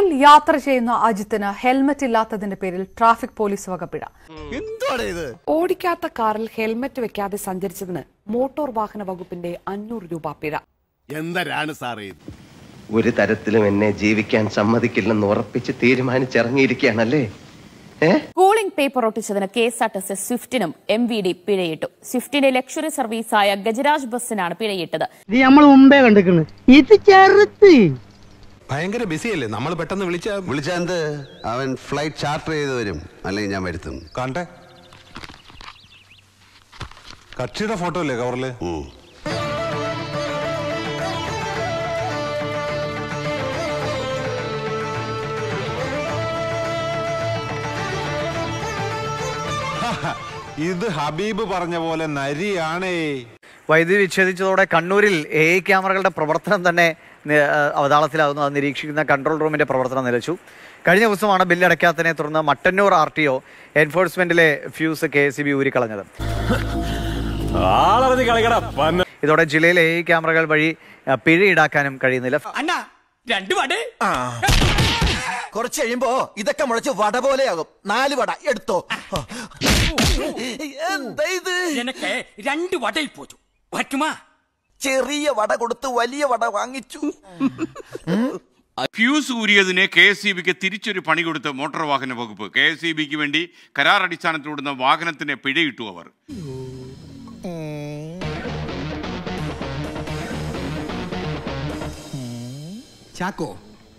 യാത്ര ചെയ്യുന്ന അജിത്തിന് ഹെൽമറ്റ് ഇല്ലാത്തതിന്റെ പേരിൽ ട്രാഫിക് പോലീസ് വകപ്പിഴ ഓടിക്കാത്ത കാറിൽ ഹെൽമറ്റ് വെക്കാതെ സഞ്ചരിച്ചതിന് മോട്ടോർ വാഹന വകുപ്പിന്റെ അഞ്ഞൂറ് രൂപ പിഴ എന്തരാണ് സാറേ ഇത് ഒരു തരത്തിലും എന്നെ ജീവിക്കാൻ സമ്മതിക്കില്ലെന്ന് ഉറപ്പിച്ച് തീരുമാനിച്ചിറങ്ങിയിരിക്കുകയാണല്ലേ ഏ കൂളിംഗ് പേപ്പർ ഒട്ടിച്ചതിന് K S R T C സ്വിഫ്റ്റിനും എം വി ഡി പിഴയിട്ടു സ്വിഫ്റ്റിന്റെ ലക്ഷറി സർവീസായ ഗജരാജ് ബസ്സിനാണ് പിഴയിട്ടത് ഇത് നമ്മൾ മുമ്പേ കണ്ടിരിക്കുന്നു ഇത് ചെറുത്ത് ഭയങ്കര ബിസി അല്ലേ നമ്മൾ പെട്ടെന്ന് വിളിച്ച വിളിച്ചാ എന്ത് അവൻ ഫ്ലൈറ്റ് ചാർട്ടർ ചെയ്ത് വരും അല്ലെങ്കിൽ ഞാൻ വരുത്തും കാണട്ടെ കക്ഷിയുടെ ഫോട്ടോ അല്ലേ കവറില് ഉം. ഇത് ഹബീബ് പറഞ്ഞ പോലെ നരിയാണേ വൈദ്യുതി വിച്ഛേദിച്ചതോടെ കണ്ണൂരിൽ എ ഐ ക്യാമറകളുടെ പ്രവർത്തനം തന്നെ നി- ആ, അവതാളത്തിലാകുന്നു അത് നിരീക്ഷിക്കുന്ന കൺട്രോൾ റൂമിന്റെ പ്രവർത്തനം നിലച്ചു കഴിഞ്ഞ ദിവസമാണ് ബില്ല് അടയ്ക്കാത്തതിനെ തുടർന്ന് മട്ടന്നൂർ ആർ ടി ഒ എൻഫോഴ്സ്മെന്റിലെ ഫ്യൂസ് കെ എസ് ബി ഊരിക്കളഞ്ഞത് ഇതോടെ ജില്ലയിലെ എ ഐ ക്യാമറകൾ വഴി ആ, പിഴ ഈടാക്കാനും കഴിയുന്നില്ല കുറച്ച് കഴിയുമ്പോ ഇതൊക്കെ മുളച്ച് വട പോലെയാകും നാല് വട എടുത്തോ എന്താ ഇത് எனக்கு ரெண்டு வடை போதும் பட்டுமா ചെറിയ വട കൊടുത്ത് വലിയ വട വാങ്ങിച്ചു ഫ്യൂസ് ഊരിയതിന് കെ എസ് സി ബിക്ക് തിരിച്ചൊരു പണി കൊടുത്ത് മോട്ടോർ വാഹന വകുപ്പ് കെ എസ് സി ബിക്ക് വേണ്ടി കരാർ അടിസ്ഥാനത്തിലോടുന്ന വാഹനത്തിന് പിഴയിട്ടു അവർ ചാക്കോ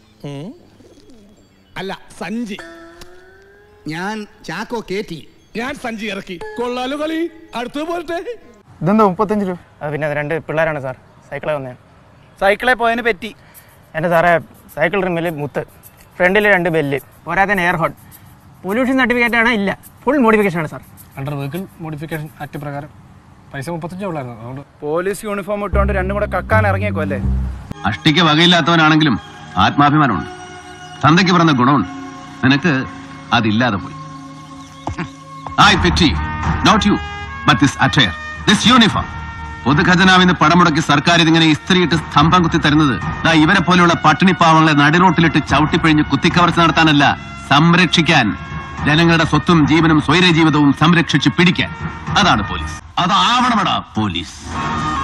അല്ല സഞ്ചി ഞാൻ ചാക്കോ കേറ്റി ഞാൻ സഞ്ചി ഇറക്കി കൊള്ളാലോ കളി അടുത്തത് പോരട്ടെ ഇതെന്താ മുപ്പത്തഞ്ച് രൂപ പിന്നെ രണ്ട് പിള്ളേരാണ് സാർ സൈക്കിളെ വന്നേ സൈക്കിളെ പോയതിന് പറ്റി എൻ്റെ സാറേ സൈക്കിൾ റിമ്മിൽ മുത്ത് ഫ്രണ്ടിൽ രണ്ട് ബെല്ല് പോരാത്തന്നെ എയർ ഹോൺ പൊല്യൂഷൻ സർട്ടിഫിക്കറ്റ് ആണ് ഇല്ല ഫുൾ മോഡിഫിക്കേഷൻ ആണ് sir under vehicle modification act പ്രകാരം പൈസ മുപ്പത്തഞ്ച് ഉള്ളായിരുന്നു അതുകൊണ്ട് പോലീസ് യൂണിഫോം ഇട്ടുകൊണ്ട് രണ്ടും കൂടെ കക്കാൻ ഇറങ്ങിയേക്കോ അല്ലേ അഷ്ടിക്ക് വകയില്ലാത്തവനാണെങ്കിലും ആത്മാഭിമാനമുണ്ട് തന്തയ്ക്ക് പറഞ്ഞ ഗുണമുണ്ട് നിനക്ക് അതില്ലാതെ പോയി I pity not you but this attire this uniform പൊതുഖജനാവിന്ന് പണം മുടക്കി സർക്കാർ ഇതിങ്ങനെ ഇസ്ത്രീയിട്ട് സ്തംഭം കുത്തി തരുന്നത് ദാ ഇവരെ പോലെയുള്ള പട്ടിണിപ്പാവങ്ങളെ നടിറോട്ടിലിട്ട് ചവിട്ടിപ്പിഴിഞ്ഞ് കുത്തിക്കവർച്ച നടത്താനല്ല സംരക്ഷിക്കാൻ ജനങ്ങളുടെ സ്വത്തും ജീവനും സ്വൈര ജീവിതവും സംരക്ഷിച്ച് പിടിക്കാൻ അതാണ് പോലീസ് അതാവണമടാ പോലീസ്